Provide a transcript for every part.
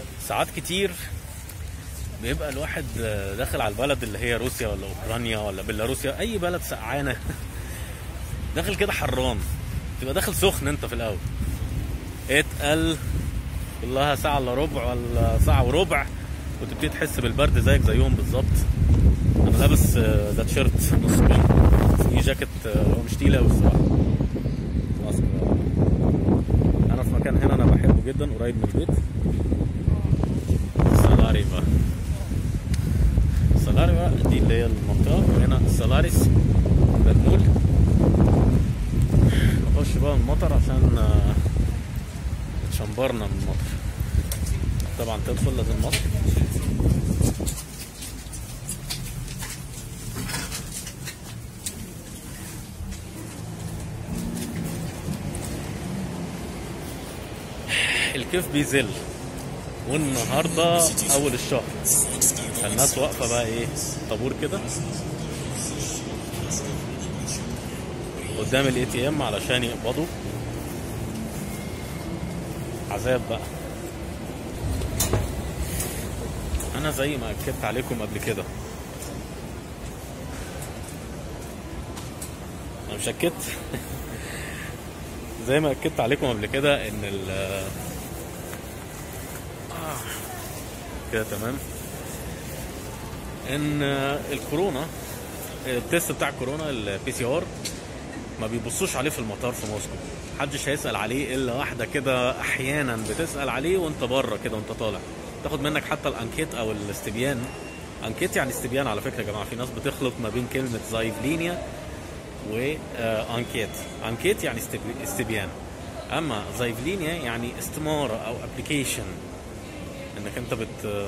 ساعات كتير بيبقى الواحد داخل على البلد اللي هي روسيا ولا اوكرانيا ولا بيلاروسيا اي بلد سقعانه داخل كده حران تبقى داخل سخن انت في الاول اتقل كلها ساعة الا ربع ولا ساعة وربع وتبتدي تحس بالبرد زيك زيهم بالظبط انا لابس آه، ده تيشيرت نص كم في جاكيت آه، هو مش تقيل قوي الصراحة خلاص كده. انا في مكان هنا انا بحبه جدا قريب من البيت سالاريفا سالاريفا دي اللي هي المنطقة وهنا سالاريس برمول نخش بقى المطر عشان آه، اتشمبرنا من المطر طبعا تدخل لازم مصر الكيف بيزل والنهارده اول الشهر فالناس واقفه بقى ايه طابور كده قدام الاي تي ام علشان يقبضوا عذاب بقى انا زي ما اكدت عليكم قبل كده انا مش اكدت زي ما اكدت عليكم قبل كده ان ال آه، كده تمام ان الكورونا التيست بتاع الكورونا البي سي ار ما بيبصوش عليه في المطار في موسكو محدش هيسال عليه الا واحده كده احيانا بتسال عليه وانت بره كده وانت طالع تاخد منك حتى الانكيت او الاستبيان انكيت يعني استبيان على فكره يا جماعه في ناس بتخلط ما بين كلمه زايفلينيا وانكيت انكيت يعني استب- استبيان اما زايفلينيا يعني استماره او ابلكيشن انك انت بت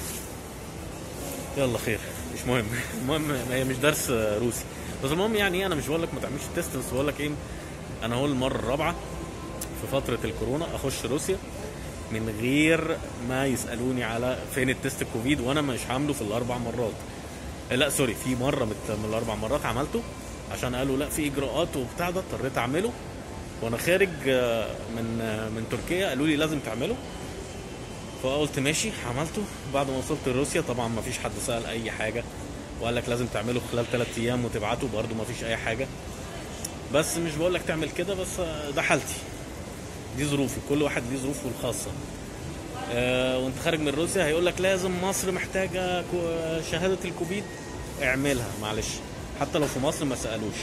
يلا خير مش مهم المهم هي مش درس روسي بس المهم يعني ايه انا مش بقول لك ما تعملش تيست بس بقول لك ايه انا هو المره الرابعه في فتره الكورونا اخش روسيا من غير ما يسالوني على فين التيست الكوفيد وانا مش عامله في الاربع مرات لا سوري في مره من من الاربع مرات عملته عشان قالوا لا في اجراءات وبتاع ده اضطريت اعمله وانا خارج آه، من آه، من تركيا قالوا لي لازم تعمله فقلت ماشي عملته بعد ما وصلت لروسيا طبعا ما فيش حد سال اي حاجه وقال لك لازم تعمله خلال ثلاث ايام وتبعته برضه ما فيش اي حاجه بس مش بقول لك تعمل كده بس آه، ده حالتي دي ظروفي كل واحد ليه ظروفه الخاصه آه وانت خارج من روسيا هيقول لك لازم مصر محتاجه كو- شهاده الكوفيد اعملها معلش حتى لو في مصر ما سالوش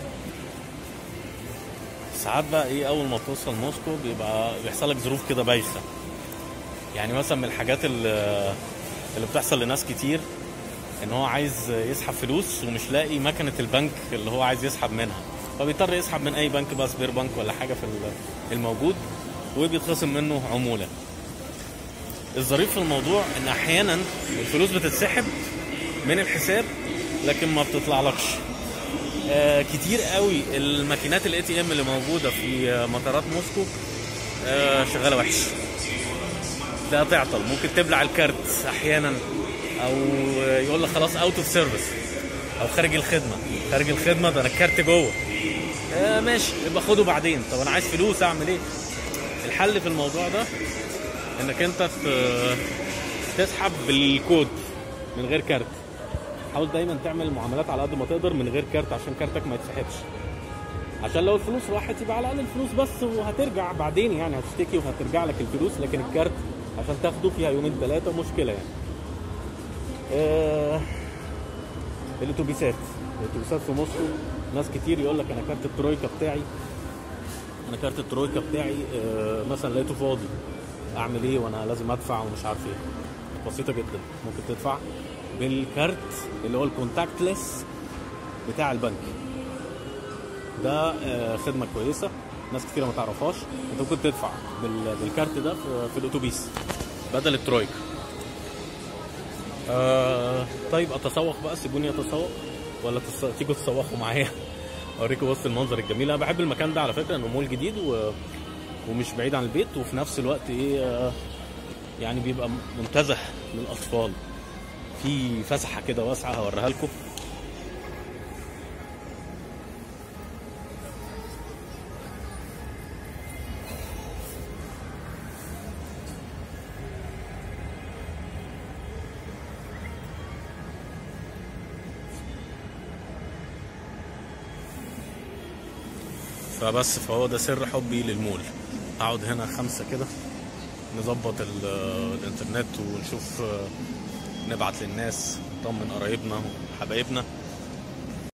ساعات بقى ايه اول ما توصل موسكو بيبقى بيحصل لك ظروف كده بايخه يعني مثلا من الحاجات اللي, اللي بتحصل لناس كتير ان هو عايز يسحب فلوس ومش لاقي مكنه البنك اللي هو عايز يسحب منها فبيضطر يسحب من اي بنك بقى سبير بنك ولا حاجه في ال- الموجود وبيتخصم منه عموله الظريف في الموضوع ان احيانا الفلوس بتتسحب من الحساب لكن ما بتطلعلكش آه كتير قوي الماكينات الاي تي ام اللي موجوده في آه، مطارات موسكو آه شغاله وحش لا تعطل ممكن تبلع الكارت احيانا او يقول لك خلاص اوت اوف سيرفيس او خارج الخدمه خارج الخدمه ده انا الكارت جوه آه ماشي يبقى خده بعدين طب انا عايز فلوس اعمل ايه الحل في الموضوع ده انك انت ت- تسحب بالكود من غير كارت حاول دايما تعمل المعاملات على قد ما تقدر من غير كارت عشان كارتك ما يتسحبش عشان لو الفلوس راحت يبقى على الاقل الفلوس بس وهترجع بعدين يعني هتشتكي وهترجع لك الفلوس لكن الكارت عشان تاخده فيها يومين ثلاثه مشكله يعني آه الاتوبيسات الاتوبيسات في موسكو ناس كتير يقول لك انا كارت الترويكا بتاعي انا كارت الترويكا بتاعي آه مثلا لقيته فاضي اعمل ايه وانا لازم ادفع ومش عارف ايه بسيطه جدا ممكن تدفع بالكارت اللي هو الكونتاكتلس بتاع البنك ده آه، خدمه كويسه ناس كتيره ما تعرفهاش انت ممكن تدفع بال- بالكارت ده في, في الاتوبيس بدل الترويكا آه طيب اتسوق بقى سيبوني اتسوق ولا تس... تيجوا تسوقوا معايا اوريكم بص المنظر الجميل انا بحب المكان ده على فكره انه مول جديد و... ومش بعيد عن البيت وفي نفس الوقت ايه آه، يعني بيبقى منتزه للاطفال في فسحه كده واسعه هوريها لكم فبس فهو ده سر حبي للمول اقعد هنا خمسة كده نظبط ال- الانترنت ونشوف آه، نبعت للناس نطمن قرايبنا وحبايبنا